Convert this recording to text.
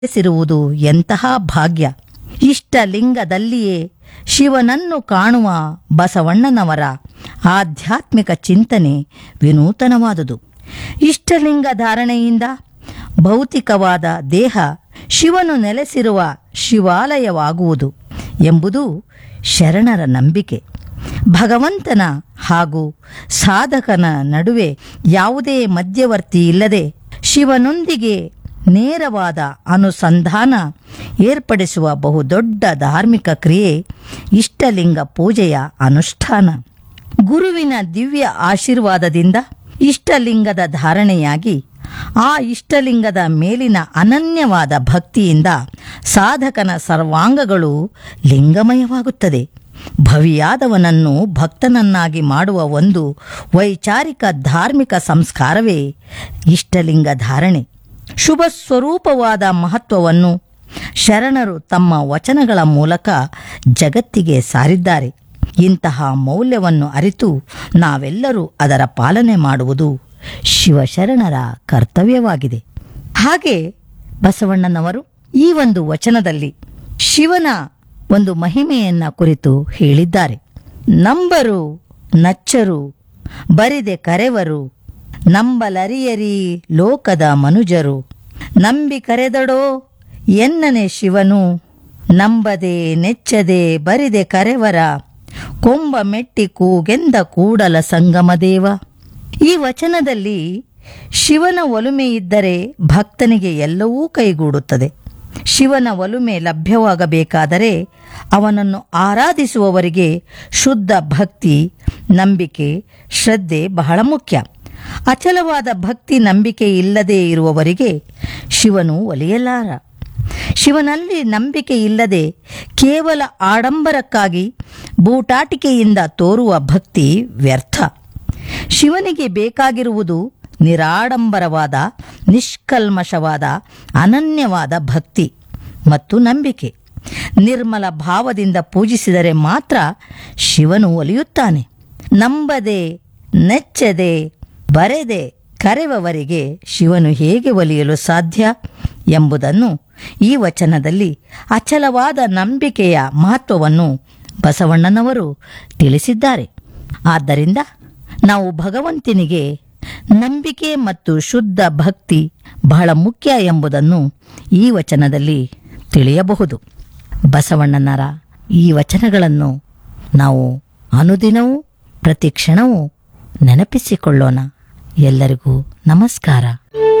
ನೆಲೆಸಿರುವುದು ಎಂತಹ ಭಾಗ್ಯ ಇಷ್ಟಲಿಂಗದಲ್ಲಿಯೇ ಶಿವನನ್ನು ಕಾಣುವ ಬಸವಣ್ಣನವರ ಆಧ್ಯಾತ್ಮಿಕ ಚಿಂತನೆ ವಿನೂತನವಾದುದು ಇಷ್ಟಲಿಂಗ ಧಾರಣೆಯಿಂದ ಭೌತಿಕವಾದ ದೇಹ ಶಿವನು ನೆಲೆಸಿರುವ ಶಿವಾಲಯವಾಗುವುದು ಎಂಬುದು ಶರಣರ ನಂಬಿಕೆ ಭಗವಂತನ ಹಾಗೂ ಸಾಧಕನ ನಡುವೆ ಯಾವುದೇ ಮಧ್ಯವರ್ತಿ ಇಲ್ಲದೆ ಶಿವನೊಂದಿಗೆ ನೇರವಾದ ಅನುಸಂಧಾನ ಏರ್ಪಡಿಸುವ ಬಹುದೊಡ್ಡ ಧಾರ್ಮಿಕ ಕ್ರಿಯೆ ಇಷ್ಟಲಿಂಗ ಪೂಜೆಯ ಅನುಷ್ಠಾನ ಗುರುವಿನ ದಿವ್ಯ ಆಶೀರ್ವಾದದಿಂದ ಇಷ್ಟಲಿಂಗದ ಧಾರಣೆಯಾಗಿ ಆ ಇಷ್ಟಲಿಂಗದ ಮೇಲಿನ ಅನನ್ಯವಾದ ಭಕ್ತಿಯಿಂದ ಸಾಧಕನ ಸರ್ವಾಂಗಗಳು ಲಿಂಗಮಯವಾಗುತ್ತದೆ ಭವಿಯಾದವನನ್ನು ಭಕ್ತನನ್ನಾಗಿ ಮಾಡುವ ಒಂದು ವೈಚಾರಿಕ ಧಾರ್ಮಿಕ ಸಂಸ್ಕಾರವೇ ಇಷ್ಟಲಿಂಗ ಧಾರಣೆ ಶುಭ ಸ್ವರೂಪವಾದ ಮಹತ್ವವನ್ನು ಶರಣರು ತಮ್ಮ ವಚನಗಳ ಮೂಲಕ ಜಗತ್ತಿಗೆ ಸಾರಿದ್ದಾರೆ ಇಂತಹ ಮೌಲ್ಯವನ್ನು ಅರಿತು ನಾವೆಲ್ಲರೂ ಅದರ ಪಾಲನೆ ಮಾಡುವುದು ಶಿವಶರಣರ ಕರ್ತವ್ಯವಾಗಿದೆ ಹಾಗೆ ಬಸವಣ್ಣನವರು ಈ ಒಂದು ವಚನದಲ್ಲಿ ಶಿವನ ಒಂದು ಮಹಿಮೆಯನ್ನ ಕುರಿತು ಹೇಳಿದ್ದಾರೆ ನಂಬರು ನಚ್ಚರು ಬರಿದೆ ಕರೆವರು ನಂಬಲರಿಯರಿ ಲೋಕದ ಮನುಜರು ನಂಬಿ ಕರೆದಡೋ ಎನ್ನನೆ ಶಿವನು ನಂಬದೆ ನೆಚ್ಚದೆ ಬರಿದೆ ಕರೆವರ ಕೊಂಬ ಮೆಟ್ಟಿ ಕೂಗೆಂದ ಕೂಡಲ ಸಂಗಮದೇವ ಈ ವಚನದಲ್ಲಿ ಶಿವನ ಒಲುಮೆ ಇದ್ದರೆ ಭಕ್ತನಿಗೆ ಎಲ್ಲವೂ ಕೈಗೂಡುತ್ತದೆ ಶಿವನ ಒಲುಮೆ ಲಭ್ಯವಾಗಬೇಕಾದರೆ ಅವನನ್ನು ಆರಾಧಿಸುವವರಿಗೆ ಶುದ್ಧ ಭಕ್ತಿ ನಂಬಿಕೆ ಶ್ರದ್ಧೆ ಬಹಳ ಮುಖ್ಯ ಅಚಲವಾದ ಭಕ್ತಿ ನಂಬಿಕೆ ಇಲ್ಲದೆ ಇರುವವರಿಗೆ ಶಿವನು ಒಲಿಯಲಾರ ಶಿವನಲ್ಲಿ ನಂಬಿಕೆ ಇಲ್ಲದೆ ಕೇವಲ ಆಡಂಬರಕ್ಕಾಗಿ ಬೂಟಾಟಿಕೆಯಿಂದ ತೋರುವ ಭಕ್ತಿ ವ್ಯರ್ಥ ಶಿವನಿಗೆ ಬೇಕಾಗಿರುವುದು ನಿರಾಡಂಬರವಾದ ನಿಷ್ಕಲ್ಮಶವಾದ ಅನನ್ಯವಾದ ಭಕ್ತಿ ಮತ್ತು ನಂಬಿಕೆ ನಿರ್ಮಲ ಭಾವದಿಂದ ಪೂಜಿಸಿದರೆ ಮಾತ್ರ ಶಿವನು ಒಲಿಯುತ್ತಾನೆ ನಂಬದೆ ನೆಚ್ಚದೆ ಬರೆದೆ ಕರೆವವರಿಗೆ ಶಿವನು ಹೇಗೆ ಒಲಿಯಲು ಸಾಧ್ಯ ಎಂಬುದನ್ನು ಈ ವಚನದಲ್ಲಿ ಅಚಲವಾದ ನಂಬಿಕೆಯ ಮಹತ್ವವನ್ನು ಬಸವಣ್ಣನವರು ತಿಳಿಸಿದ್ದಾರೆ ಆದ್ದರಿಂದ ನಾವು ಭಗವಂತನಿಗೆ ನಂಬಿಕೆ ಮತ್ತು ಶುದ್ಧ ಭಕ್ತಿ ಬಹಳ ಮುಖ್ಯ ಎಂಬುದನ್ನು ಈ ವಚನದಲ್ಲಿ ತಿಳಿಯಬಹುದು ಬಸವಣ್ಣನರ ಈ ವಚನಗಳನ್ನು ನಾವು ಅನುದಿನವೂ ಪ್ರತಿ ಕ್ಷಣವೂ ನೆನಪಿಸಿಕೊಳ್ಳೋಣ ಎಲ್ಲರಿಗೂ ನಮಸ್ಕಾರ